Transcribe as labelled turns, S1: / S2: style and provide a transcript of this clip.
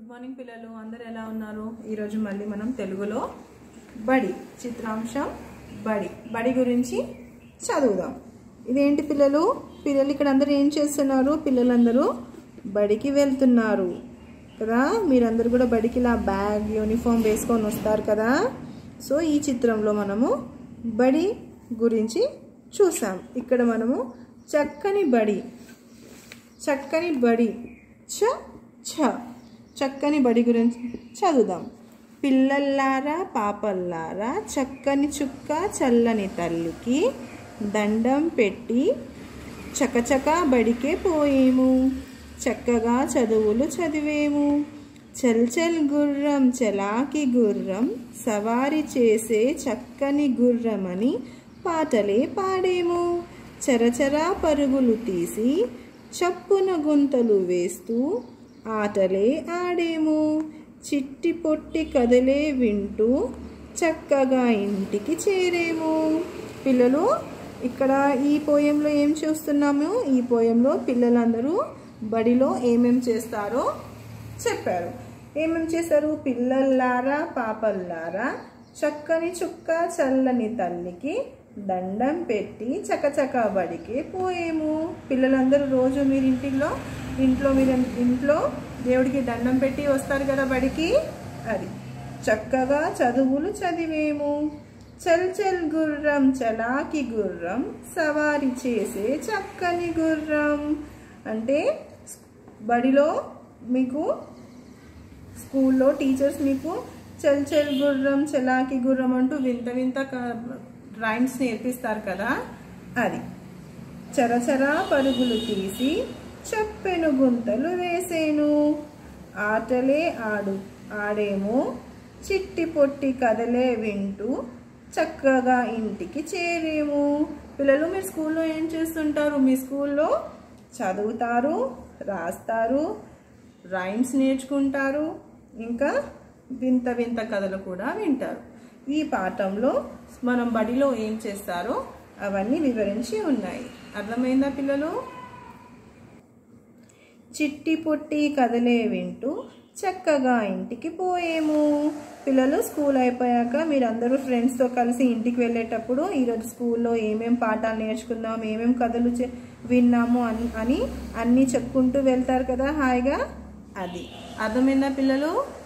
S1: good morning పిల్లలు అందరు ఎలా ఉన్నారు ఈరోజు మళ్ళీ మనం తెలుగులో బడి చిత్రాంశం బడి బడి గురించి చదువుదాం ఇదేంటి పిల్లలు పిల్లలు ఇక్కడ అందరూ ఏం చేస్తున్నారు పిల్లలందరూ బడికి వెళ్తున్నారు కదా మీరందరూ కూడా బడికి ఇలా బ్యాగ్ యూనిఫామ్ వేసుకొని వస్తారు కదా సో ఈ చిత్రంలో మనము బడి గురించి చూసాం ఇక్కడ మనము చక్కని బడి చక్కని బడి చ ఛ చక్కని బడి గురించి చదువుదాం పిల్లల్లారా పాపల్లారా చక్కని చుక్క చల్లని తల్లికి దండం పెట్టి చకచకా బడికే పోయేము చక్కగా చదువులు చదివేము చల్ చల్ గుర్రం చలాకి గుర్రం సవారి చేసే చక్కని గుర్రమని పాటలే పాడేము చరచరా పరుగులు తీసి చప్పున గుంతలు వేస్తూ ఆటలే ఆడేము చిట్టి పొట్టి కదలే వింటూ చక్కగా ఇంటికి చేరేము పిల్లలు ఇక్కడ ఈ పోయంలో ఏం చూస్తున్నాము ఈ పోయంలో పిల్లలందరూ బడిలో ఏమేం చేస్తారో చెప్పారు ఏమేం చేస్తారు పిల్లల్లారా పాపల్లారా చక్కని చుక్క చల్లని తల్లికి దండం పెట్టి చకచక బడికి పోయేము పిల్లలందరూ రోజు మీరు ఇంటిలో ఇంట్లో మీరు ఇంట్లో దేవుడికి దండం పెట్టి వస్తారు కదా బడికి అది చక్కగా చదువులు చదివేము చల్ చల్ గుర్రం చలాకి గుర్రం సవారి చేసే చక్కని గుర్రం అంటే బడిలో మీకు స్కూల్లో టీచర్స్ మీకు చల్ చల్ గుర్రం చలాకి గుర్రం అంటూ వింత వింత రైమ్స్ నేర్పిస్తారు కదా అది చరచరా పరుగులు తీసి చెప్పెను గుంతలు వేసేను ఆటలే ఆడు ఆడేమో చిట్టి పొట్టి కథలే వింటూ చక్కగా ఇంటికి చేరేము పిల్లలు మీరు స్కూల్లో ఏం చేస్తుంటారు మీ స్కూల్లో చదువుతారు రాస్తారు రైమ్స్ నేర్చుకుంటారు ఇంకా వింత వింత కథలు కూడా వింటారు ఈ పాఠంలో మనం బడిలో ఏం చేస్తారో అవన్నీ వివరించి ఉన్నాయి అర్థమైందా పిల్లలు చిట్టి పొట్టి కథలే వింటూ చక్కగా ఇంటికి పోయేము పిల్లలు స్కూల్ అయిపోయాక మీరందరూ ఫ్రెండ్స్తో కలిసి ఇంటికి వెళ్ళేటప్పుడు ఈరోజు స్కూల్లో ఏమేం పాఠాలు నేర్చుకుందాం ఏమేం కథలు విన్నాము అని అని అన్నీ చెప్పుకుంటూ వెళ్తారు కదా హాయిగా అది అర్థమైందా పిల్లలు